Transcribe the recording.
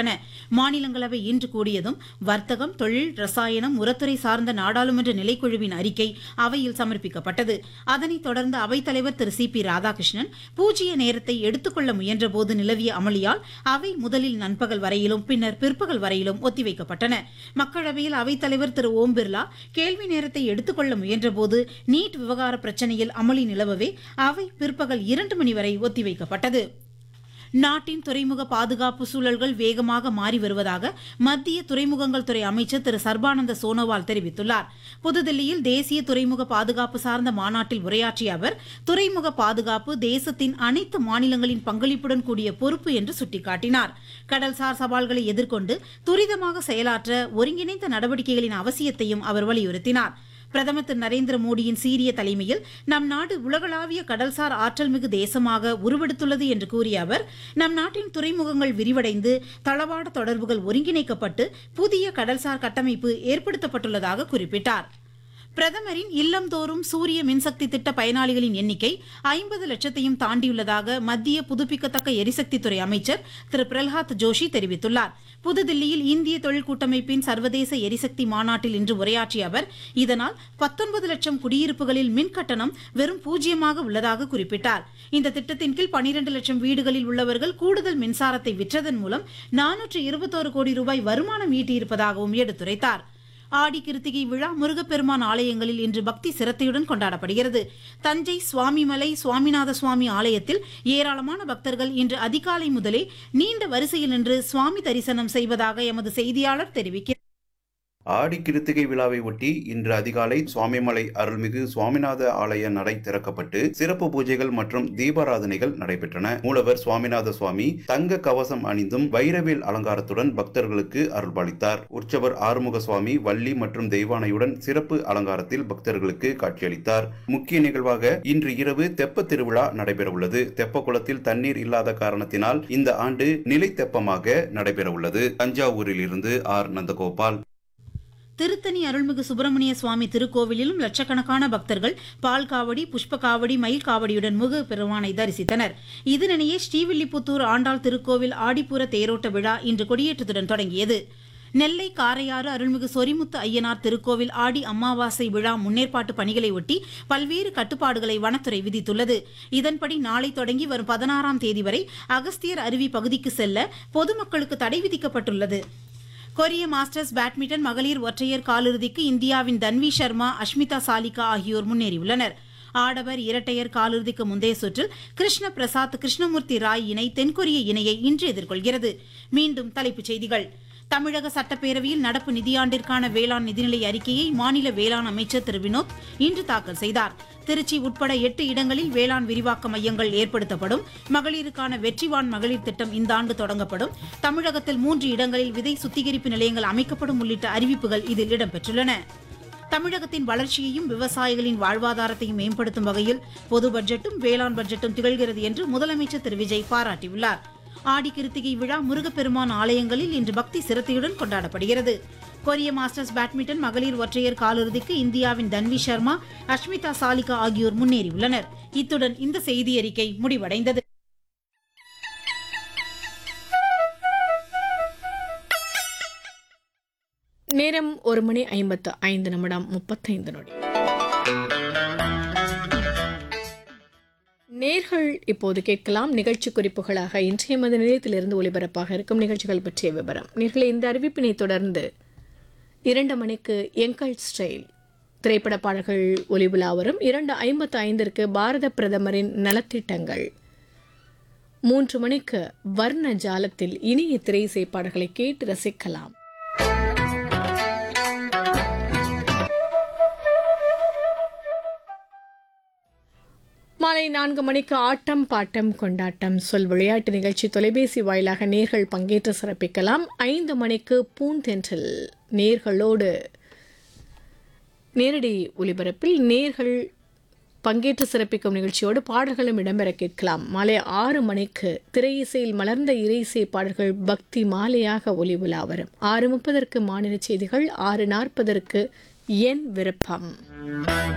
ஒத்திவைக்கப்பட்டன மாநிலங்களவை இன்று கூடியதும் வர்த்தகம் தொழில் ரசாயனம் உரத்துறை சார்ந்த நாடாளுமன்ற நிலைக்குழுவின் அறிக்கை அவையில் சமர்ப்பிக்கப்பட்டது அதனைத் தொடர்ந்து அவைத்தலைவர் திரு சி பி ராதாகிருஷ்ணன் பூஜ்ய நேரத்தை எடுத்துக்கொள்ள முயன்றபோது நிலவிய அமளியால் அவை முதலில் நண்பகல் வரையிலும் பின்னர் பிற்பகல் வரையிலும் ஒத்திவைக்கப்பட்டன மக்களவையில் அவைத்தலைவர் திரு ஓம் பிர்லா கேள்வி நேரத்தை எடுத்துக்கொள்ள முயன்றபோது நீட் விவகார பிரச்சனையில் அமளி நிலவவே அவை பிற்பகல் இரண்டு மணி வரை ஒத்திவைக்கப்பட்டது நாட்டின் துறைமுக பாதுகாப்பு சூழல்கள் வேகமாக மாறி வருவதாக மத்திய துறைமுகங்கள் துறை அமைச்சர் திரு சர்பானந்த சோனோவால் தெரிவித்துள்ளார் புதுதில்லியில் தேசிய துறைமுக பாதுகாப்பு சார்ந்த மாநாட்டில் உரையாற்றிய அவர் துறைமுக பாதுகாப்பு தேசத்தின் அனைத்து மாநிலங்களின் பங்களிப்புடன் கூடிய பொறுப்பு என்று சுட்டிக்காட்டினார் கடல்சார் சவால்களை எதிர்கொண்டு துரிதமாக செயலாற்ற ஒருங்கிணைந்த நடவடிக்கைகளின் அவசியத்தையும் அவர் வலியுறுத்தினார் பிரதமர் திரு நரேந்திர மோடியின் சீரிய தலைமையில் நம் நாடு உலகளாவிய கடல்சார் ஆற்றல் மிகு தேசமாக உருவெடுத்துள்ளது என்று கூறிய அவர் நம் நாட்டின் துறைமுகங்கள் விரிவடைந்து தளவாட தொடர்புகள் ஒருங்கிணைக்கப்பட்டு புதிய கடல்சார் கட்டமைப்பு ஏற்படுத்தப்பட்டுள்ளதாக குறிப்பிட்டார் பிரதமரின் இல்லந்தோறும் சூரிய மின்சக்தி திட்ட பயனாளிகளின் எண்ணிக்கை ஐம்பது லட்சத்தையும் தாண்டியுள்ளதாக மத்திய புதுப்பிக்கத்தக்க எரிசக்தித்துறை அமைச்சர் திரு பிரல்ஹாத் ஜோஷி தெரிவித்துள்ளார் புதுதில்லியில் இந்திய தொழில் கூட்டமைப்பின் சர்வதேச எரிசக்தி மாநாட்டில் இன்று உரையாற்றிய அவர் இதனால் பத்தொன்பது லட்சம் குடியிருப்புகளில் மின் கட்டணம் வெறும் பூஜ்ஜியமாக உள்ளதாக குறிப்பிட்டார் இந்த திட்டத்தின் கீழ் பனிரெண்டு லட்சம் வீடுகளில் உள்ளவர்கள் கூடுதல் மின்சாரத்தை விற்றதன் மூலம் நானூற்று இருபத்தோரு கோடி ரூபாய் வருமானம் ஈட்டியிருப்பதாகவும் எடுத்துரைத்தார் ஆடி கிருத்திகை விழா முருகப்பெருமான் ஆலயங்களில் இன்று பக்தி சிரத்தையுடன் கொண்டாடப்படுகிறது தஞ்சை சுவாமிமலை சுவாமிநாத சுவாமி ஆலயத்தில் ஏராளமான பக்தர்கள் இன்று அதிகாலை முதலே நீண்ட வரிசையில் நின்று சுவாமி தரிசனம் செய்வதாக எமது செய்தியாளர் தெரிவிக்கிறார் ஆடி கிருத்திகை விழாவை ஒட்டி இன்று அதிகாலை சுவாமிமலை அருள்மிகு சுவாமிநாத ஆலய நடை திறக்கப்பட்டு சிறப்பு பூஜைகள் மற்றும் தீபாராதனைகள் நடைபெற்றன மூலவர் சுவாமிநாத சுவாமி தங்க கவசம் அணிந்தும் வைரவேல் அலங்காரத்துடன் பக்தர்களுக்கு அருள்பாலித்தார் உற்சவர் ஆறுமுக சுவாமி வள்ளி மற்றும் தெய்வானையுடன் சிறப்பு அலங்காரத்தில் பக்தர்களுக்கு காட்சியளித்தார் முக்கிய நிகழ்வாக இன்று இரவு தெப்ப திருவிழா நடைபெறவுள்ளது தெப்ப குளத்தில் தண்ணீர் இல்லாத காரணத்தினால் இந்த ஆண்டு நிலை தெப்பமாக நடைபெறவுள்ளது தஞ்சாவூரில் இருந்து ஆர் நந்தகோபால் திருத்தணி அருள்மிகு சுப்பிரமணிய சுவாமி திருக்கோவிலிலும் லட்சக்கணக்கான பக்தர்கள் பால் காவடி புஷ்ப காவடி மயில் காவடியுடன் முக பெருமானை தரிசித்தனர் இதனிடையே ஸ்ரீவில்லிபுத்தூர் ஆண்டாள் திருக்கோவில் ஆடிப்பூர தேரோட்ட விழா இன்று கொடியேற்றத்துடன் தொடங்கியது நெல்லை காரையாறு அருள்மிகு சொரிமுத்து ஐயனார் திருக்கோவில் ஆடி அமாவாசை விழா முன்னேற்பாட்டு பணிகளை ஒட்டி பல்வேறு கட்டுப்பாடுகளை வனத்துறை விதித்துள்ளது இதன்படி நாளை தொடங்கி வரும் பதினாறாம் தேதி வரை அகஸ்தியர் அருவி பகுதிக்கு செல்ல பொதுமக்களுக்கு தடை விதிக்கப்பட்டுள்ளது கொரிய மாஸ்டர்ஸ் பேட்மிண்டன் மகளிர் ஒற்றையர் காலிறுதிக்கு இந்தியாவின் தன்வி சர்மா அஷ்மிதா சாலிகா ஆகியோர் முன்னேறியுள்ளனர் ஆடவர் இரட்டையர் காலிறுதிக்கு முந்தைய சுற்றில் கிருஷ்ண பிரசாத் கிருஷ்ணமூர்த்தி ராய் இணை தென்கொரிய இணையை இன்று எதிர்கொள்கிறது மீண்டும் தலைப்புச் செய்திகள் தமிழக சட்டப்பேரவையில் நடப்பு நிதியாண்டிற்கான வேளாண் நிதிநிலை அறிக்கையை மாநில வேளாண் அமைச்சர் திரு வினோத் இன்று தாக்கல் செய்தார் திருச்சி உட்பட எட்டு இடங்களில் வேளாண் விரிவாக்க மையங்கள் ஏற்படுத்தப்படும் மகளிருக்கான வெற்றிவான் மகளிர் திட்டம் இந்த ஆண்டு தொடங்கப்படும் தமிழகத்தில் மூன்று இடங்களில் விதை சுத்திகரிப்பு நிலையங்கள் அமைக்கப்படும் உள்ளிட்ட அறிவிப்புகள் இதில் இடம்பெற்றுள்ளன தமிழகத்தின் வளர்ச்சியையும் விவசாயிகளின் வாழ்வாதாரத்தையும் மேம்படுத்தும் வகையில் பொது பட்ஜெட்டும் வேளாண் பட்ஜெட்டும் திகழ்கிறது என்று முதலமைச்சர் திரு விஜய் பாராட்டியுள்ளார் ஆடி கிருத்திகை விழா முருகப்பெருமான் ஆலயங்களில் இன்று பக்தி சிரத்தையுடன் கொண்டாடப்படுகிறது கொரிய மாஸ்டர்ஸ் பேட்மிண்டன் மகளிர் ஒற்றையர் காலிறுதிக்கு இந்தியாவின் தன்வி சர்மா அஷ்மிதா சாலிகா ஆகியோர் முன்னேறியுள்ளனர் இத்துடன் இந்த செய்தி அறிக்கை முடிவடைந்தது நேரம் ஒரு மணி ஐம்பத்து ஐந்து நிமிடம் முப்பத்தைந்து நொடி நேர்கள் இப்போது கேட்கலாம் நிகழ்ச்சி குறிப்புகளாக இன்றைய மத நிலையத்திலிருந்து ஒளிபரப்பாக இருக்கும் நிகழ்ச்சிகள் பற்றிய விவரம் நேர்களை இந்த அறிவிப்பினை தொடர்ந்து இரண்டு மணிக்கு எங்கள் ஸ்டைல் திரைப்பட பாடல்கள் ஒளிவிழா வரும் இரண்டு ஐம்பத்து ஐந்திற்கு பாரத பிரதமரின் நலத்திட்டங்கள் மூன்று மணிக்கு வர்ண ஜாலத்தில் இனிய திரை இசை பாடல்களை கேட்டு ரசிக்கலாம் மாலை நான்கு மணிக்கு ஆட்டம் பாட்டம் கொண்டாட்டம் சொல் விளையாட்டு நிகழ்ச்சி தொலைபேசி வாயிலாக நேர்கள் பங்கேற்று சிறப்பிக்கலாம் ஐந்து மணிக்கு பூந்தென்றல் நேர்களோடு நேரடி ஒலிபரப்பில் நேர்கள் பங்கேற்று சிறப்பிக்கும் நிகழ்ச்சியோடு பாடல்களும் இடம்பெற கேட்கலாம் மாலை ஆறு மணிக்கு திரையிசையில் மலர்ந்த இறையிசை பாடல்கள் பக்தி மாலையாக ஒலி உலா வரும் ஆறு முப்பதற்கு மாநில செய்திகள் ஆறு நாற்பதற்கு என் விருப்பம்